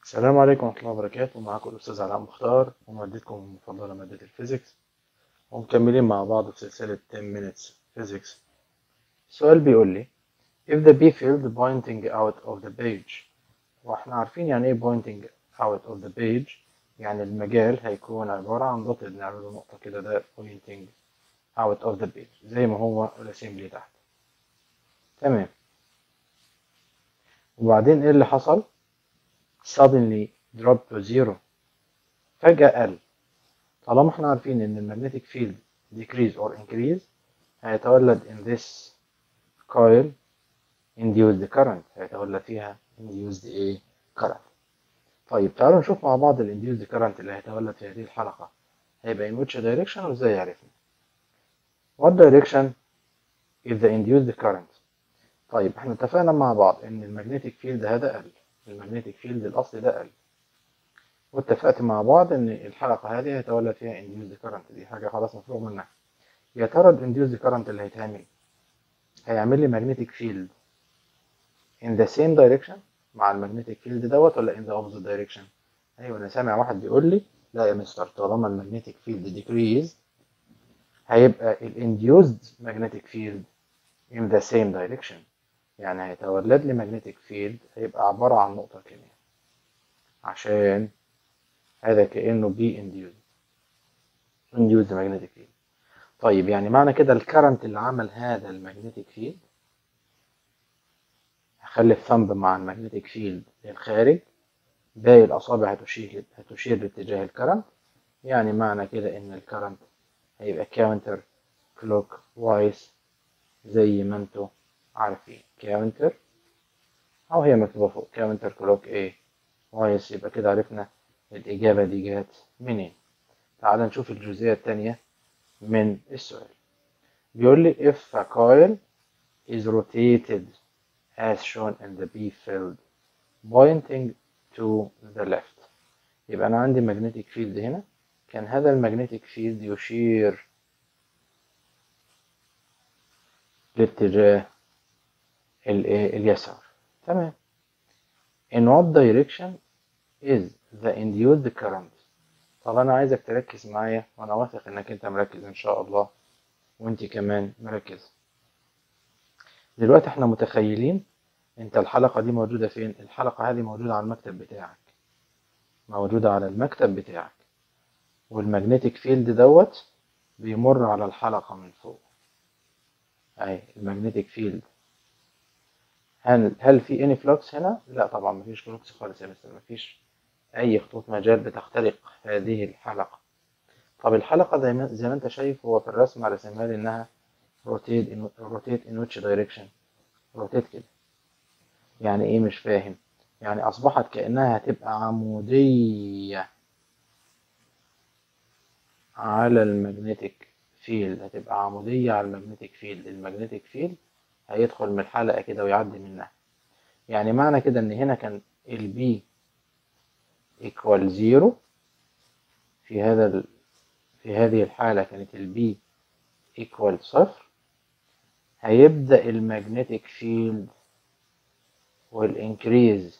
السلام عليكم ورحمة الله وبركاته معاكم الأستاذ علاء مختار ومادتكم المفضلة مادة الفيزيكس ومكملين مع بعض في سلسلة 10 minutes physics السؤال بيقول لي if the B field pointing out of the page واحنا عارفين يعني ايه pointing out of the page يعني المجال هيكون عبارة عن دوت نعمله نقطة كده ده pointing out of the page زي ما هو راسم لي تحت تمام وبعدين ايه اللي حصل suddenly drop to zero فجأة قل طالما احنا عارفين ان المagnetic field decrease or increase هيتولد in this coil induced current هيتولد فيها induced ايه current طيب تعالوا نشوف مع بعض ال induced current اللي هيتولد في هذه الحلقة هيبقى in which direction وازاي عرفنا what direction is the induced current طيب احنا اتفقنا مع بعض ان المagnetic field هذا قل المagnetic field الاصلي ده قل واتفقت مع بعض ان الحلقة هذه هيتولد فيها induced current دي حاجة خلاص مفروغ منها يا ترى ال induced current اللي هيتعمل هيعمل لي magnetic field in the same direction مع المagnetic field دوت ولا in the opposite direction ايوه انا سامع واحد بيقول لي لا يا مستر طالما المagnetic field decrease هيبقى ال induced magnetic field in the same direction يعني هيتولد لي magnetic field هيبقى عبارة عن نقطة كيمياء عشان هذا كأنه بي induced induced magnetic field طيب يعني معنى كده الكرنت اللي عمل هذا المagnetic field هخلي الثمب مع المagnetic field للخارج باقي الأصابع هتشير هتشير لاتجاه الكرنت يعني معنى كده إن الكرنت هيبقى counter clockwise زي ما انتوا عارفين counter أو هي مكتوبة فوق counter clock ايه وايس يبقى كده عرفنا الإجابة دي جات منين تعال نشوف الجزئية التانية من السؤال بيقول لي if a coil is rotated as shown in the B field pointing to the left يبقى أنا عندي magnetic field هنا كان هذا المagnetic field يشير لاتجاه اليسار تمام in what direction is the induced current طب انا عايزك تركز معايا وانا واثق انك انت مركز ان شاء الله وانت كمان مركز دلوقتي احنا متخيلين انت الحلقة دي موجودة فين الحلقة هذه موجودة على المكتب بتاعك موجودة على المكتب بتاعك والمagnetic فيلد دوت بيمر على الحلقة من فوق اهي المagnetic فيلد هل هل في اني فلوكس هنا؟ لا طبعا مفيش فلوكس خالص يا مستر مفيش اي خطوط مجال بتخترق هذه الحلقة طب الحلقة زي ما زي ما انت شايف هو في الرسمة رسمها لي انها روتيت ان روتيت ان ويتش دايركشن روتيت كده يعني ايه مش فاهم يعني اصبحت كأنها هتبقى عمودية على المagnetic فيلد هتبقى عمودية على المagnetic فيلد المagnetic فيلد هيدخل من الحلقة كده ويعدي منها يعني معنى كده ان هنا كان البي equal زيرو في هذا ال... في هذه الحالة كانت البي equal صفر هيبدأ المagnetic field والانكريز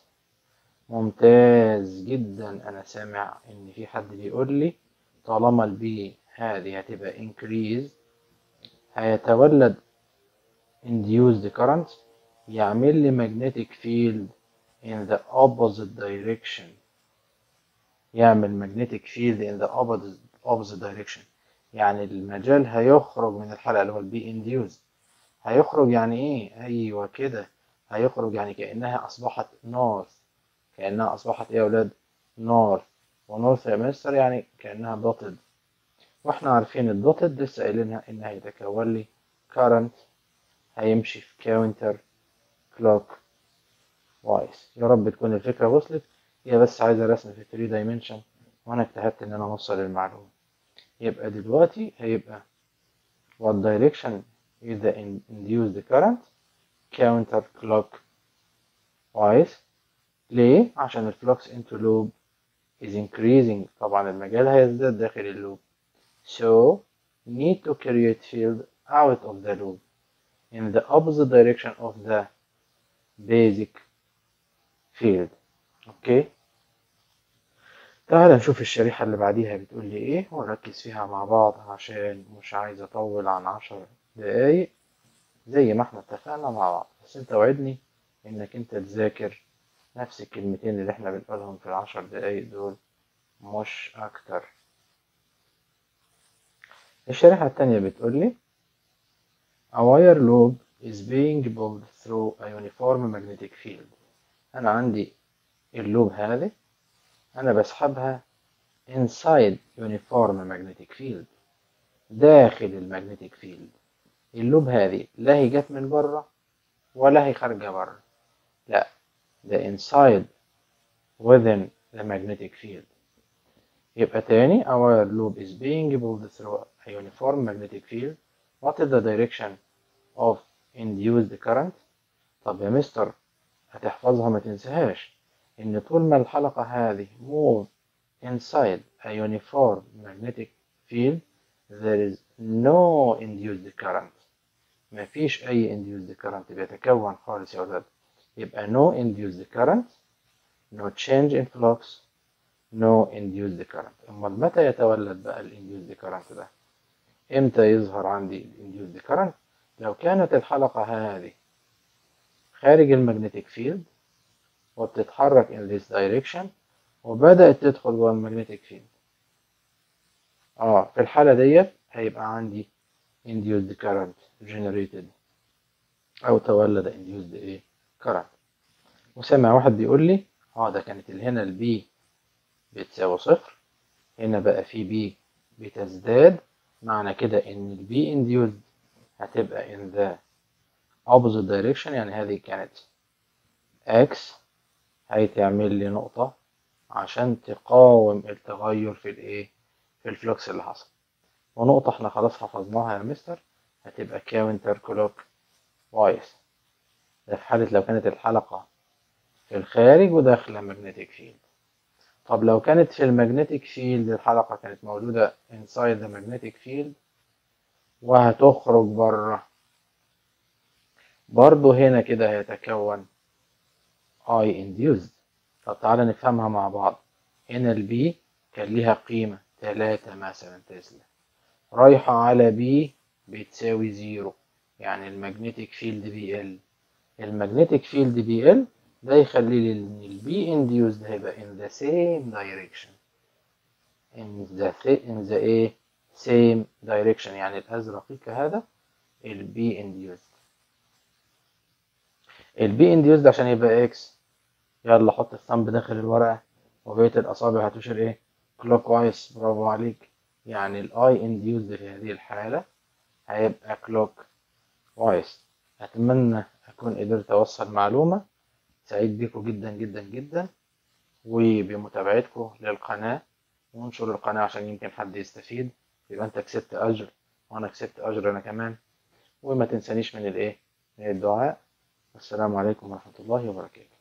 ممتاز جدا انا سامع ان في حد بيقول لي طالما البي هذه هتبقى increase هيتولد induced current يعمل لي magnetic field in the opposite direction يعمل magnetic field in the opposite, opposite direction يعني المجال هيخرج من الحلقة اللي هو البي induced هيخرج يعني ايه ايوه كده هيخرج يعني كأنها اصبحت north كأنها اصبحت ايه يا اولاد north ونورث يا مستر يعني كأنها dotted واحنا عارفين الدوتد لسه قايلينها ان هيتكون لي current هيمشي في counter clock وايز يا رب تكون الفكرة وصلت هي بس عايزة رسم في 3 dimension وانا اجتهدت ان انا اوصل المعلومة يبقى دلوقتي هيبقى what direction is the induced current counter clock wise ليه؟ عشان الفلوكس into loop is increasing طبعا المجال هيزداد داخل اللوب so need to create field out of the loop in the opposite direction of the basic field اوكي تعال نشوف الشريحة اللي بعديها بتقول لي ايه ونركز فيها مع بعض عشان مش عايز اطول عن عشر دقايق زي ما احنا اتفقنا مع بعض بس انت وعدني انك انت تذاكر نفس الكلمتين اللي احنا بنقولهم في العشر دقايق دول مش اكتر الشريحة التانية بتقول لي A wire loop is being pulled through a uniform magnetic field أنا عندي اللوب هذه أنا بسحبها inside uniform magnetic field داخل المagnetic field اللوب هذه لا هي جت من بره ولا هي خارجة بره لا ده inside within the magnetic field يبقى تاني our loop is being pulled through a uniform magnetic field what is the direction of induced current طب يا مستر هتحفظها ما تنساهاش ان طول ما الحلقة هذه move inside a uniform magnetic field there is no induced current مفيش اي induced current بيتكون خالص يا ولاد يبقى no induced current no change in flux no induced current امال متى يتولد بقى الانديوزد current ده امتى يظهر عندي الانديوزد current لو كانت الحلقة هذه خارج المagnetic field وبتتحرك in this direction وبدأت تدخل جوه المagnetic field اه في الحالة ديت هيبقى عندي induced current generated او تولد induced ايه current وسامع واحد بيقول لي اه ده كانت هنا البي بتساوي صفر هنا بقى في بي بتزداد معنى كده ان البي induced هتبقى in the opposite direction يعني هذه كانت x هيتعمل لي نقطة عشان تقاوم التغير في الايه في الفلوكس اللي حصل ونقطة احنا خلاص حفظناها يا مستر هتبقى كاونتر كلوك وايز ده في حالة لو كانت الحلقة في الخارج وداخلة ماجنتيك فيلد طب لو كانت في الماجنتيك فيلد الحلقة كانت موجودة inside the magnetic field وهتخرج بره برضو هنا كده هيتكون I induced طب تعالى نفهمها مع بعض هنا البي كان ليها قيمة تلاتة مثلا تسلا رايحة على بي بتساوي زيرو يعني المagnetic فيلد بي ال المagnetic فيلد بي ال ده يخلي لي ان البي induced هيبقى in the same direction in the in the ايه same direction يعني الازرقي كهذا البي induced البي induced عشان يبقى اكس يلا حط الثمب داخل الورقة وبقية الأصابع هتشير ايه كلوك وايز برافو عليك يعني الاي induced في هذه الحالة هيبقى كلوك وايز أتمنى أكون قدرت أوصل معلومة سعيد بيكم جدا جدا جدا وبمتابعتكم للقناة وانشر القناة عشان يمكن حد يستفيد يبقى انت كسبت أجر وأنا كسبت أجر أنا كمان وما تنسانيش من الإيه من الدعاء السلام عليكم ورحمة الله وبركاته